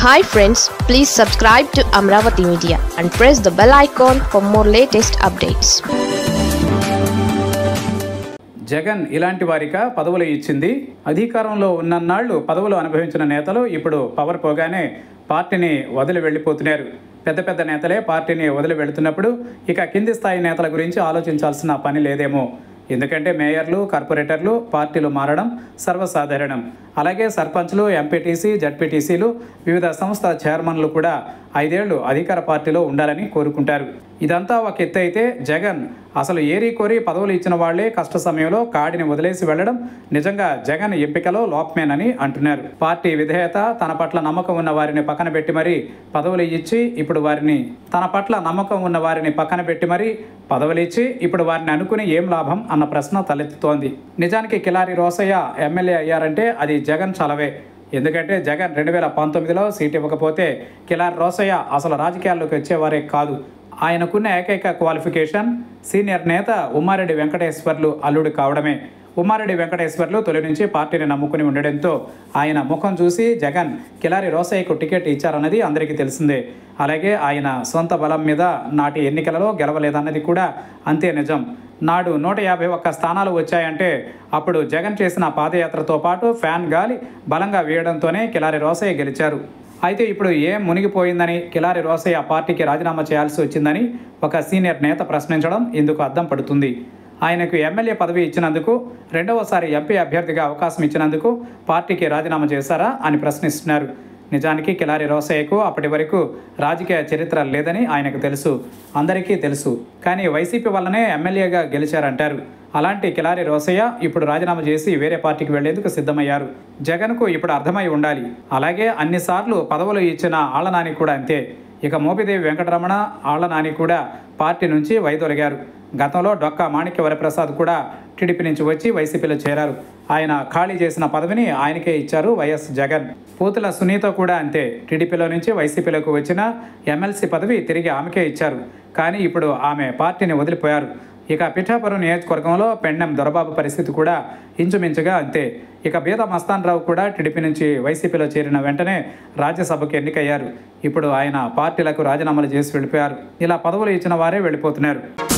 hi friends please subscribe to Amaravati media and press the bell icon for more latest updates Jagan ఇలాంటి వారిక పదవులు ఇచ్చింది అధికారంలో ఉన్నన్నాళ్ళు పదవులు అనుభవించిన నేతలు ఇప్పుడు పవర్ పోగానే పార్టీని వదిలి వెళ్ళిపోతున్నారు పెద్ద పెద్ద నేతలే పార్టీని వదిలి వెళుతున్నప్పుడు ఇక కింది స్థాయి నేతల గురించి ఆలోచించాల్సిన పని లేదేమో ఎందుకంటే మేయర్లు కార్పొరేటర్లు పార్టీలు మారడం సర్వసాధారణం అలాగే సర్పంచ్లు ఎంపీటీసీ జడ్పీటీసీలు వివిధ సంస్థ చైర్మన్లు కూడా ఐదేళ్లు అధికార పార్టీలో ఉండాలని కోరుకుంటారు ఇదంతా ఒక ఎత్తు అయితే జగన్ అసలు ఏరి కోరి పదవులు ఇచ్చిన వాళ్లే కష్ట సమయంలో కాడిని వదిలేసి వెళ్లడం నిజంగా జగన్ ఎంపికలో లోపమేనని అంటున్నారు పార్టీ విధేయత తన పట్ల నమ్మకం ఉన్న వారిని పక్కన పెట్టి మరీ పదవులు ఇచ్చి ఇప్పుడు వారిని తన పట్ల నమ్మకం ఉన్న వారిని పక్కన పెట్టి మరీ పదవులు ఇచ్చి ఇప్పుడు వారిని అనుకుని ఏం లాభం అన్న ప్రశ్న తలెత్తుతోంది నిజానికి కిలారి రోసయ్య ఎమ్మెల్యే అయ్యారంటే అది జగన్ చలవే ఎందుకంటే జగన్ రెండు వేల పంతొమ్మిదిలో సీట్ ఇవ్వకపోతే కిలారి రోసయ్య అసలు రాజకీయాల్లోకి వచ్చేవారే కాదు ఆయనకున్న ఏకైక క్వాలిఫికేషన్ సీనియర్ నేత ఉమ్మారెడ్డి వెంకటేశ్వర్లు అల్లుడు కావడమే ఉమ్మారెడ్డి వెంకటేశ్వర్లు తొలి నుంచి పార్టీని నమ్ముకుని ఉండడంతో ఆయన ముఖం చూసి జగన్ కిలారి రోసయ్యకు టికెట్ ఇచ్చారన్నది అందరికీ తెలిసిందే అలాగే ఆయన సొంత బలం మీద నాటి ఎన్నికలలో గెలవలేదన్నది కూడా అంతే నిజం నాడు నూట యాభై ఒక్క స్థానాలు వచ్చాయంటే అప్పుడు జగన్ చేసిన పాదయాత్రతో పాటు ఫ్యాన్ గాలి బలంగా వేయడంతోనే కిలారి రోసయ్య గెలిచారు అయితే ఇప్పుడు ఏం మునిగిపోయిందని కిలారి రోసయ్య పార్టీకి రాజీనామా చేయాల్సి వచ్చిందని ఒక సీనియర్ నేత ప్రశ్నించడం ఇందుకు అద్దం పడుతుంది ఆయనకు ఎమ్మెల్యే పదవి ఇచ్చినందుకు రెండవసారి ఎంపీ అభ్యర్థిగా అవకాశం ఇచ్చినందుకు పార్టీకి రాజీనామా చేశారా అని ప్రశ్నిస్తున్నారు నిజానికి కిలారి రోసయ్యకు అప్పటి వరకు రాజకీయ చరిత్ర లేదని ఆయనకు తెలుసు అందరికీ తెలుసు కానీ వైసీపీ వల్లనే ఎమ్మెల్యేగా గెలిచారంటారు అలాంటి కిలారి రోసయ్య ఇప్పుడు రాజీనామా చేసి వేరే పార్టీకి వెళ్లేందుకు సిద్ధమయ్యారు జగన్కు ఇప్పుడు అర్థమై ఉండాలి అలాగే అన్నిసార్లు పదవులు ఇచ్చిన ఆళ్లనాని కూడా అంతే ఇక మోపిదేవి వెంకటరమణ ఆళ్లనాని కూడా పార్టీ నుంచి వైదొలిగారు గతంలో డొక్కా మాణిక్య వరప్రసాద్ కూడా టీడీపీ నుంచి వచ్చి వైసీపీలో చేరారు ఆయన ఖాళీ చేసిన పదవిని ఆయనకే ఇచ్చారు వైఎస్ జగన్ పూతుల సునీత కూడా అంతే టీడీపీలో నుంచి వైసీపీలోకి వచ్చిన ఎమ్మెల్సీ పదవి తిరిగి ఆమెకే ఇచ్చారు కానీ ఇప్పుడు ఆమె పార్టీని వదిలిపోయారు ఇక పిఠాపురం నియోజకవర్గంలో పెండెం దొరబాబు పరిస్థితి కూడా ఇంచుమించుగా అంతే ఇక బీద మస్తాన్ రావు కూడా టీడీపీ నుంచి వైసీపీలో చేరిన వెంటనే రాజ్యసభకు ఎన్నికయ్యారు ఇప్పుడు ఆయన పార్టీలకు రాజీనామాలు చేసి వెళ్ళిపోయారు ఇలా పదవులు ఇచ్చిన వారే వెళ్ళిపోతున్నారు